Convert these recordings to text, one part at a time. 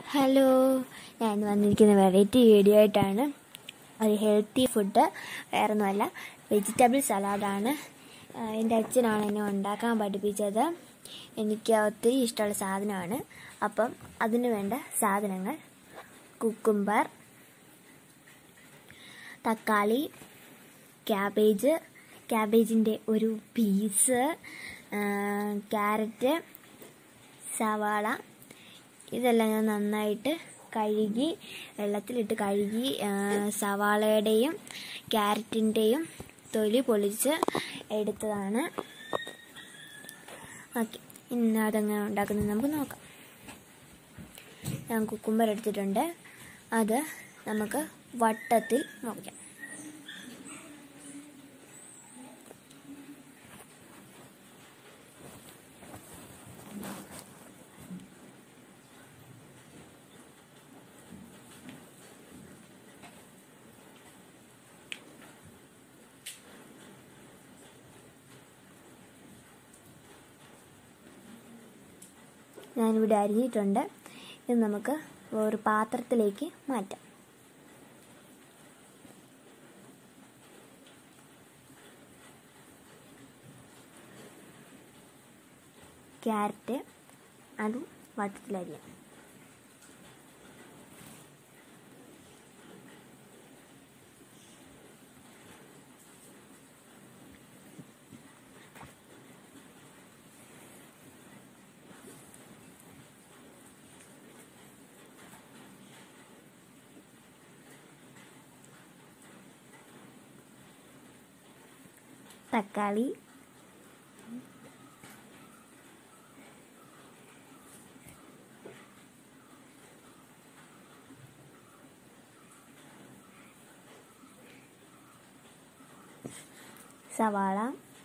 hello ഞാൻ വന്നിരിക്കുന്ന variety video ആയിട്ടാണ് ഒരു ഹെൽത്തി ഫുഡ് വേറൊന്നുമല്ല വെജിറ്റബിൾ സലാഡാണ് എൻ്റെ അച്ഛനാണ് എന്നെ ഉണ്ടാക്കാൻ പഠിപ്പിച്ചത് എനിക്ക് ഒത്തിരി ഇഷ്ടമുള്ള സാധനമാണ് അപ്പം അതിന് വേണ്ട സാധനങ്ങൾ കുക്കുംബർ തക്കാളി ക്യാബേജ് ക്യാബേജിൻ്റെ ഒരു പീസ് ക്യാരറ്റ് സവാള ഇതെല്ലാം ഞാൻ നന്നായിട്ട് കഴുകി വെള്ളത്തിലിട്ട് കഴുകി ആ, സവാളയുടെയും ക്യാരറ്റിൻ്റെയും തൊലി പൊളിച്ച് എടുത്തതാണ് ഓക്കെ ഇന്ന് അതെങ്ങനെ ഉണ്ടാക്കുന്നത് നമുക്ക് നോക്കാം ഞാൻ കുക്കുംബർ എടുത്തിട്ടുണ്ട് അത് നമുക്ക് വട്ടത്തിൽ മുറിക്കാം ഞാനിവിടെ അരിഞ്ഞിട്ടുണ്ട് ഇത് നമുക്ക് ഒരു പാത്രത്തിലേക്ക് മാറ്റാം ക്യാരറ്റ് അതും വട്ടത്തിലരിയാം തക്കാളി സവാള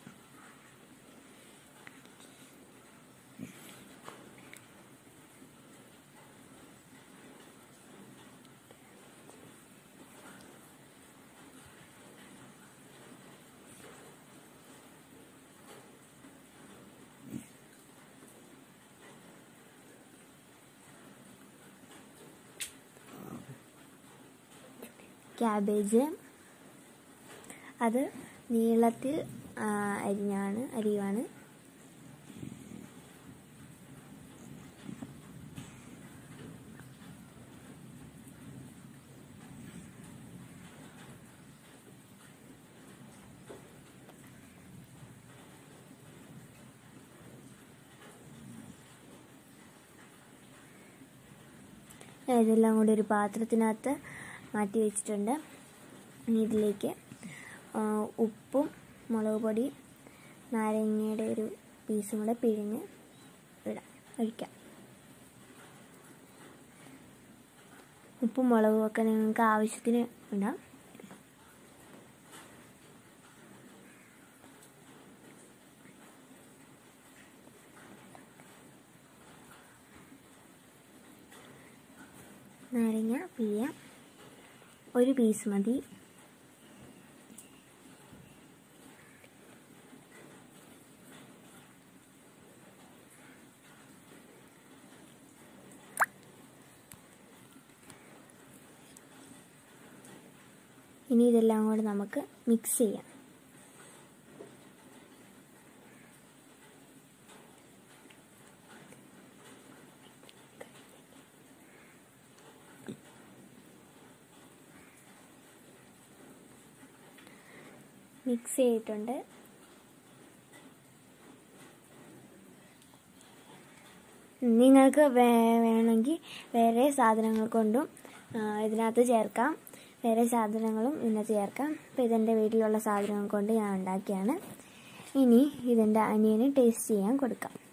ക്യാബേജ് അത് നീളത്തിൽ ആ, അരിഞ്ഞാണ് അരിയുവാണ് ഞാൻ ഇതെല്ലാം കൂടി ഒരു പാത്രത്തിനകത്ത് മാറ്റി വെച്ചിട്ടുണ്ട് ഇനി ഇതിലേക്ക് ആ, ഉപ്പും മുളക് പൊടി നാരങ്ങയുടെ ഒരു പീസും കൂടെ പിഴിഞ്ഞ് ഇടാം ഒഴിക്കാം ഉപ്പും മുളകും ഒക്കെ നിങ്ങൾക്ക് ആവശ്യത്തിന് ഇടാം നാരങ്ങ പിഴിയാം ഒരു പീസ് മതി ഇനി ഇതെല്ലാം കൂടെ നമുക്ക് മിക്സ് ചെയ്യാം മിക്സ് ചെയ്തിട്ടുണ്ട് നിങ്ങൾക്ക് വേ- വേണമെങ്കിൽ വേറെ സാധനങ്ങൾ കൊണ്ടും ആ, ഇതിനകത്ത് ചേർക്കാം വേറെ സാധനങ്ങളും ഇതിനകത്ത് ചേർക്കാം അപ്പോൾ ഇതെൻ്റെ വീട്ടിലുള്ള സാധനങ്ങൾ കൊണ്ട് ഞാൻ ഉണ്ടാക്കിയാണ് ഇനി ഇതെൻ്റെ അനിയന് ടേസ്റ്റ് ചെയ്യാൻ കൊടുക്കാം